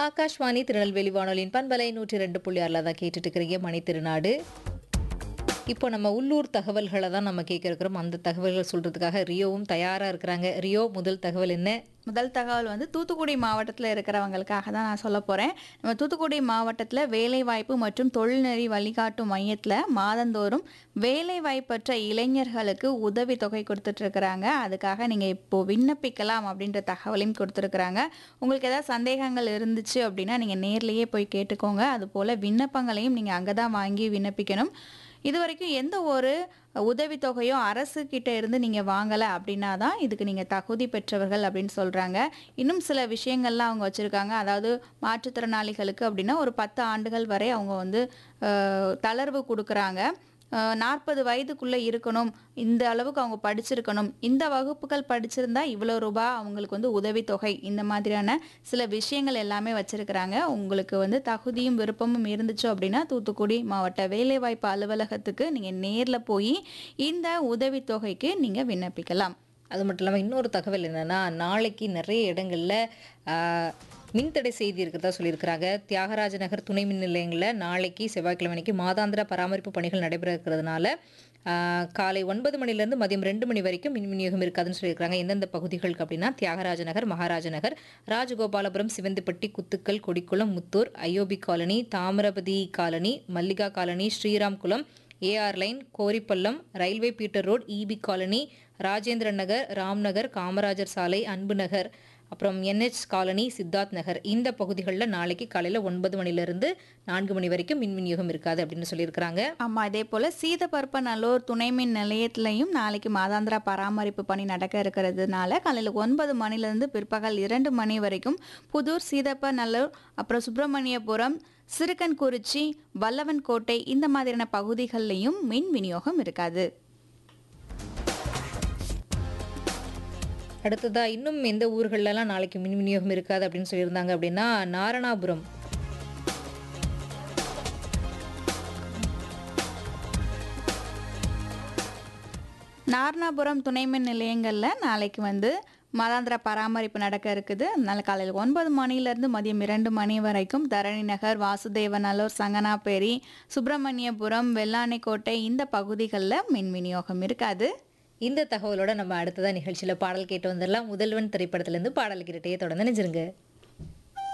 ஆகாஷ்வாணி திருநெல்வேலி வானொலியின் பண்பலை நூற்றி ரெண்டு புள்ளி ஆறில் தான் கேட்டுட்டு இருக்கிறீங்க மணி திருநாடு இப்போ நம்ம உள்ளூர் தகவல்களை தான் நம்ம கேட்க இருக்கிறோம் அந்த தகவல்கள் சொல்றதுக்காக ரியோவும் தயாரா இருக்கிறாங்க ரியோ முதல் தகவல் என்ன முதல் தகவல் வந்து தூத்துக்குடி மாவட்டத்தில் இருக்கிறவங்களுக்காக தான் நான் சொல்ல போகிறேன் நம்ம தூத்துக்குடி மாவட்டத்தில் வேலைவாய்ப்பு மற்றும் தொழில்நெறி வழிகாட்டும் மையத்தில் மாதந்தோறும் வேலைவாய்ப்பற்ற இளைஞர்களுக்கு உதவித்தொகை கொடுத்துட்ருக்குறாங்க அதுக்காக நீங்கள் இப்போது விண்ணப்பிக்கலாம் அப்படின்ற தகவலையும் கொடுத்துருக்குறாங்க உங்களுக்கு ஏதாவது சந்தேகங்கள் இருந்துச்சு அப்படின்னா நீங்கள் நேர்லேயே போய் கேட்டுக்கோங்க அதுபோல் விண்ணப்பங்களையும் நீங்கள் அங்கே தான் வாங்கி விண்ணப்பிக்கணும் இது வரைக்கும் எந்த ஒரு உதவித்தொகையோ அரசு கிட்ட இருந்து நீங்கள் வாங்கலை அப்படின்னா தான் இதுக்கு நீங்கள் தகுதி பெற்றவர்கள் அப்படின்னு சொல்கிறாங்க இன்னும் சில விஷயங்கள்லாம் அவங்க வச்சுருக்காங்க அதாவது மாற்றுத்திறனாளிகளுக்கு அப்படின்னா ஒரு பத்து ஆண்டுகள் வரை அவங்க வந்து அஹ், தளர்வு கொடுக்குறாங்க நாற்பது வயதுக்குள்ளே இருக்கணும் இந்த அளவுக்கு அவங்க படிச்சிருக்கணும் இந்த வகுப்புகள் படிச்சிருந்தா இவ்வளோ ரூபாய் அவங்களுக்கு வந்து உதவித்தொகை இந்த மாதிரியான சில விஷயங்கள் எல்லாமே வச்சுருக்கிறாங்க உங்களுக்கு வந்து தகுதியும் விருப்பமும் இருந்துச்சு அப்படின்னா தூத்துக்குடி மாவட்ட வேலைவாய்ப்பு அலுவலகத்துக்கு நீங்கள் நேரில் போய் இந்த உதவித்தொகைக்கு நீங்கள் விண்ணப்பிக்கலாம் அது மட்டும் இல்லாமல் இன்னொரு தகவல் என்னன்னா நாளைக்கு நிறைய இடங்கள்ல ஆஹ், மின்தடை செய்தி இருக்கிறதா சொல்லியிருக்கிறாங்க தியாகராஜ நகர் துணை மின் நிலையங்களில் நாளைக்கு செவ்வாய்க்கிழமைக்கு மாதாந்திர பராமரிப்பு பணிகள் நடைபெற இருக்கிறதுனால ஆஹ், காலை ஒன்பது மணிலேருந்து மதியம் ரெண்டு மணி வரைக்கும் மின் விநியோகம் இருக்காதுன்னு சொல்லியிருக்காங்க எந்தெந்த பகுதிகளுக்கு அப்படின்னா Thiyagaraja Nagar Maharaja Nagar Rajagopalapuram Sivanthipatti Kuthukkal Kodikulam Muthur IOB colony Thamirabathi colony Mallika colony Sriramkulam AR line Koripallam railway Peter road EB colony Rajendran Nagar Ramnagar Kamarajar சாலை அன்பு நகர் அப்புறம் என்ஹெச் காலனி சித்தார்த் நகர் இந்த பகுதிகளில் நாளைக்கு காலையில் ஒன்பது மணிலேருந்து நான்கு மணி வரைக்கும் மின் விநியோகம் இருக்காது அப்படின்னு சொல்லியிருக்கிறாங்க ஆமாம் இதே போல் சீதப்பருப்பநல்லூர் துணை மின் நிலையத்திலையும் நாளைக்கு மாதாந்திர பராமரிப்பு பணி நடக்க இருக்கிறதுனால காலையில் ஒன்பது மணிலேருந்து பிற்பகல் இரண்டு மணி வரைக்கும் புதூர் சீதப்பநல்லூர் அப்புறம் சுப்பிரமணியபுரம் சிறுக்கன்குறிச்சி வல்லவன்கோட்டை இந்த மாதிரியான பகுதிகள்லையும் மின் விநியோகம் இருக்காது அடுத்ததா இன்னும் எந்த ஊர்கள்லாம் நாளைக்கு மின் விநியோகம் இருக்காது அப்படின்னு சொல்லியிருந்தாங்க அப்படின்னா நாரணாபுரம் நாரணாபுரம் துணை மின் நிலையங்களில் நாளைக்கு வந்து மாதாந்திர பராமரிப்பு நடக்க இருக்குது அதனால காலையில் ஒன்பது மணிலேருந்து மதியம் இரண்டு மணி வரைக்கும் தரணி நகர் வாசுதேவநல்லூர் சங்கனாப்பேரி சுப்பிரமணியபுரம் வெள்ளானைக்கோட்டை இந்த பகுதிகளில் மின் விநியோகம் இருக்காது இந்த தகவலோட நம்ம அடுத்ததா நிகழ்ச்சியில் பாடல் கேட்டு வந்துடலாம் முதல்வன் திரைப்படத்திலேருந்து பாடல் கேட்டுட்டே தொடர்ந்து நினைச்சிருங்க